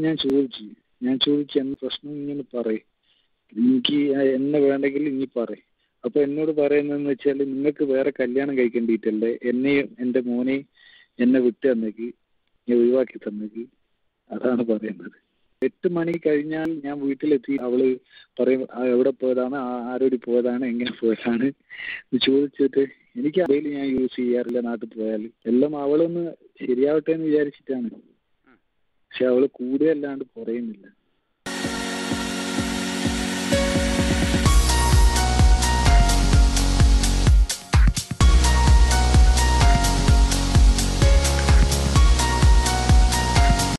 ഞാൻ ചോദിച്ചു ഞാൻ ചോദിച്ചു എന്ത് പ്രശ്നം ഇങ്ങനെ പറയും എനിക്ക് എന്നെ വേണ്ടെങ്കിൽ ഇനി പറയും അപ്പൊ എന്നോട് പറയുന്നതെന്ന് വെച്ചാൽ നിങ്ങൾക്ക് വേറെ കല്യാണം കഴിക്കേണ്ടിയിട്ടല്ലേ എന്നെയും എൻ്റെ മോനെയും എന്നെ വിട്ട് തന്നേക്ക് ഞാൻ ഒഴിവാക്കി തന്നേക്ക് അതാണ് പറയുന്നത് എട്ട് മണി കഴിഞ്ഞാൽ ഞാൻ വീട്ടിലെത്തി അവള് പറയും "ആ, എവിടെ പോയതാണ് ആ- ആരോടി പോയതാണ് എങ്ങനെ പോയതാണ് എന്ന് ചോദിച്ചിട്ട് എനിക്ക് മൊബൈൽ ഞാൻ യൂസ് ചെയ്യാറില്ല നാട്ടിൽ പോയാൽ എല്ലാം അവളൊന്ന് ശരിയാവട്ടെ എന്ന് വിചാരിച്ചിട്ടാണ് പക്ഷെ അവള് കൂടുകയല്ലാണ്ട് കുറയുന്നില്ല